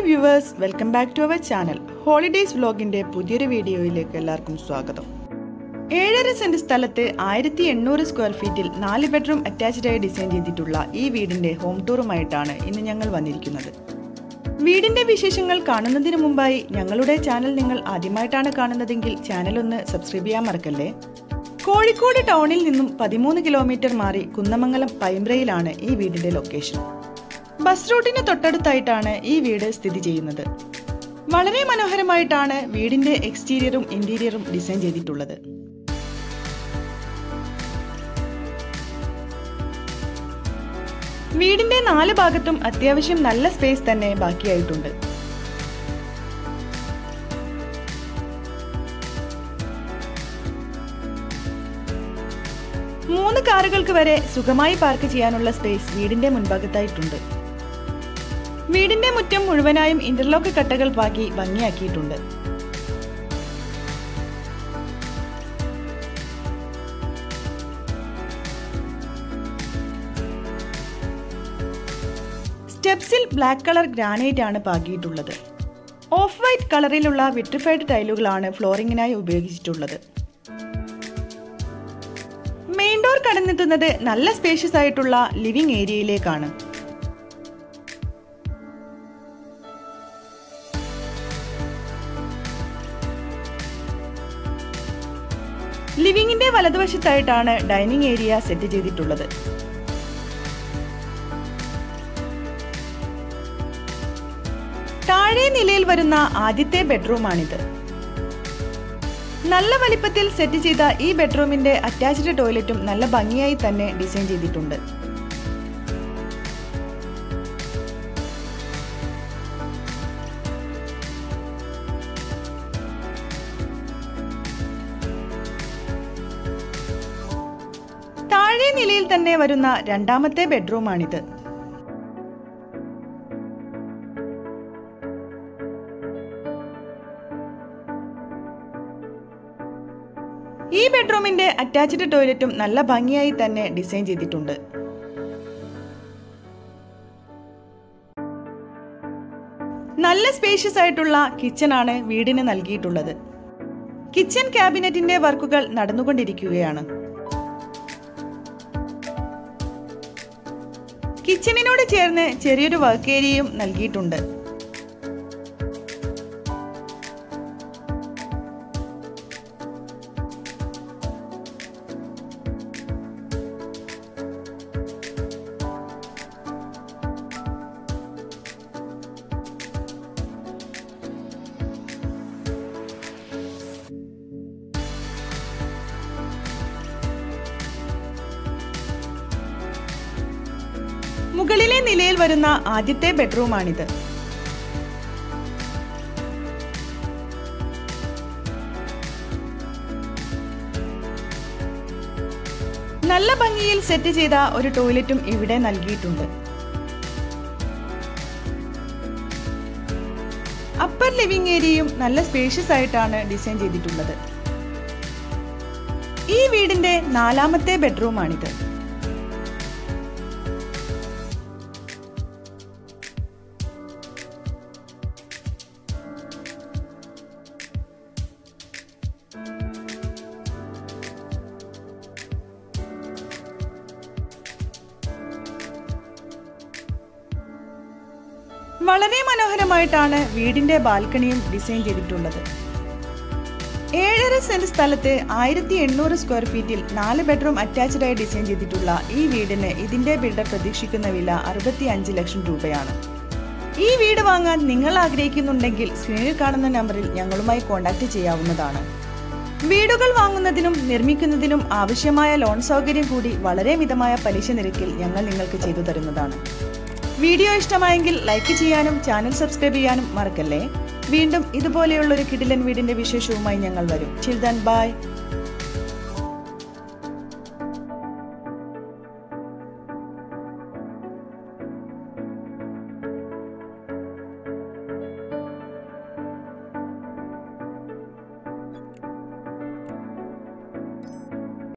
viewers welcome back to our channel holidays വ്ലോഗിന്റെ പുതിയൊരു വീഡിയോയിലേക്ക് എല്ലാവർക്കും സ്വാഗതം ഏഴര സെന്റ് സ്ഥലത്ത് ആയിരത്തി എണ്ണൂറ് സ്ക്വയർ ഫീറ്റിൽ നാല് ബെഡ്റൂം അറ്റാച്ച്ഡ് ആയി ഡിസൈൻ ചെയ്തിട്ടുള്ള ഈ വീടിന്റെ ഹോം ടൂറുമായിട്ടാണ് ഇന്ന് ഞങ്ങൾ വന്നിരിക്കുന്നത് വീടിന്റെ വിശേഷങ്ങൾ കാണുന്നതിന് മുമ്പായി ഞങ്ങളുടെ ചാനൽ നിങ്ങൾ ആദ്യമായിട്ടാണ് കാണുന്നതെങ്കിൽ ചാനൽ ഒന്ന് സബ്സ്ക്രൈബ് ചെയ്യാൻ മറക്കല്ലേ കോഴിക്കോട് ടൗണിൽ നിന്നും പതിമൂന്ന് കിലോമീറ്റർ മാറി കുന്നമംഗലം പൈമ്പ്രയിലാണ് ഈ വീടിന്റെ ലൊക്കേഷൻ ബസ് റൂട്ടിന് തൊട്ടടുത്തായിട്ടാണ് ഈ വീട് സ്ഥിതി ചെയ്യുന്നത് വളരെ മനോഹരമായിട്ടാണ് വീടിന്റെ എക്സ്റ്റീരിയറും ഇന്റീരിയറും ഡിസൈൻ ചെയ്തിട്ടുള്ളത് വീടിന്റെ നാല് ഭാഗത്തും അത്യാവശ്യം നല്ല സ്പേസ് തന്നെ ബാക്കിയായിട്ടുണ്ട് മൂന്ന് കാറുകൾക്ക് വരെ സുഖമായി പാർക്ക് ചെയ്യാനുള്ള സ്പേസ് വീടിന്റെ മുൻഭാഗത്തായിട്ടുണ്ട് വീടിന്റെ മുറ്റം മുഴുവനായും ഇന്റർലോക്ക് കട്ടകൾ പാകി ഭംഗിയാക്കിയിട്ടുണ്ട് സ്റ്റെപ്സിൽ ബ്ലാക്ക് കളർ ഗ്രാനൈറ്റ് ആണ് പാകിയിട്ടുള്ളത് ഓഫ് വൈറ്റ് കളറിലുള്ള വിട്രിഫൈഡ് ടൈലുകളാണ് ഫ്ലോറിങ്ങിനായി ഉപയോഗിച്ചിട്ടുള്ളത് മെയിൻ ഡോർ കടന്നെത്തുന്നത് നല്ല സ്പേഷ്യസ് ആയിട്ടുള്ള ലിവിംഗ് ഏരിയയിലേക്കാണ് ലിവിംഗിന്റെ വലതുവശത്തായിട്ടാണ് ഡൈനിങ് ഏരിയ സെറ്റ് ചെയ്തിട്ടുള്ളത് താഴെ നിലയിൽ വരുന്ന ആദ്യത്തെ ബെഡ്റൂമാണിത് നല്ല വലിപ്പത്തിൽ സെറ്റ് ചെയ്ത ഈ ബെഡ്റൂമിന്റെ അറ്റാച്ച്ഡ് ടോയ്ലറ്റും നല്ല ഭംഗിയായി തന്നെ ഡിസൈൻ ചെയ്തിട്ടുണ്ട് താഴെ നിലയിൽ തന്നെ വരുന്ന രണ്ടാമത്തെ ബെഡ്റൂമാണിത് ഈ ബെഡ്റൂമിന്റെ അറ്റാച്ച്ഡ് ടോയ്ലറ്റും നല്ല ഭംഗിയായി തന്നെ ഡിസൈൻ ചെയ്തിട്ടുണ്ട് നല്ല സ്പേഷ്യസ് ആയിട്ടുള്ള കിച്ചൺ ആണ് വീടിന് നൽകിയിട്ടുള്ളത് കിച്ചൺ ക്യാബിനറ്റിന്റെ വർക്കുകൾ നടന്നുകൊണ്ടിരിക്കുകയാണ് കിച്ചണിനോട് ചേർന്ന് ചെറിയൊരു വർക്ക് ഏരിയയും നൽകിയിട്ടുണ്ട് മുകളിലെ നിലയിൽ വരുന്ന ആദ്യത്തെ ബെഡ്റൂമാണിത് നല്ല ഭംഗിയിൽ സെറ്റ് ചെയ്ത ഒരു ടോയ്ലറ്റും ഇവിടെ നൽകിയിട്ടുണ്ട് അപ്പർ ലിവിംഗ് ഏരിയയും നല്ല സ്പേഷ്യസ് ആയിട്ടാണ് ഡിസൈൻ ചെയ്തിട്ടുള്ളത് ഈ വീടിന്റെ നാലാമത്തെ ബെഡ്റൂമാണിത് വളരെ മനോഹരമായിട്ടാണ് വീടിന്റെ ബാൽക്കണിയും ഡിസൈൻ ചെയ്തിട്ടുള്ളത് ഏഴര സെന്റ് സ്ഥലത്ത് ആയിരത്തി എണ്ണൂറ് സ്ക്വയർ ഫീറ്റിൽ നാല് ബെഡ്റൂം അറ്റാച്ച്ഡ് ആയി ഡിസൈൻ ചെയ്തിട്ടുള്ള ഈ വീടിന് ഇതിന്റെ ബിൽഡർ പ്രതീക്ഷിക്കുന്ന വില അറുപത്തി അഞ്ച് ലക്ഷം രൂപയാണ് ഈ വീട് വാങ്ങാൻ നിങ്ങൾ ആഗ്രഹിക്കുന്നുണ്ടെങ്കിൽ സ്ക്രീനിൽ കാണുന്ന നമ്പറിൽ ഞങ്ങളുമായി കോൺടാക്ട് ചെയ്യാവുന്നതാണ് വീടുകൾ വാങ്ങുന്നതിനും നിർമ്മിക്കുന്നതിനും ആവശ്യമായ ലോൺ സൗകര്യം കൂടി വളരെ മിതമായ പലിശ നിരക്കിൽ ഞങ്ങൾ നിങ്ങൾക്ക് ചെയ്തു തരുന്നതാണ് വീഡിയോ ഇഷ്ടമായെങ്കിൽ ലൈക്ക് ചെയ്യാനും ചാനൽ സബ്സ്ക്രൈബ് ചെയ്യാനും മറക്കല്ലേ വീണ്ടും ഇതുപോലെയുള്ള ഒരു കിടിലൻ വീടിന്റെ വിശേഷവുമായി ഞങ്ങൾ വരും ചിൽദൻ ബൈ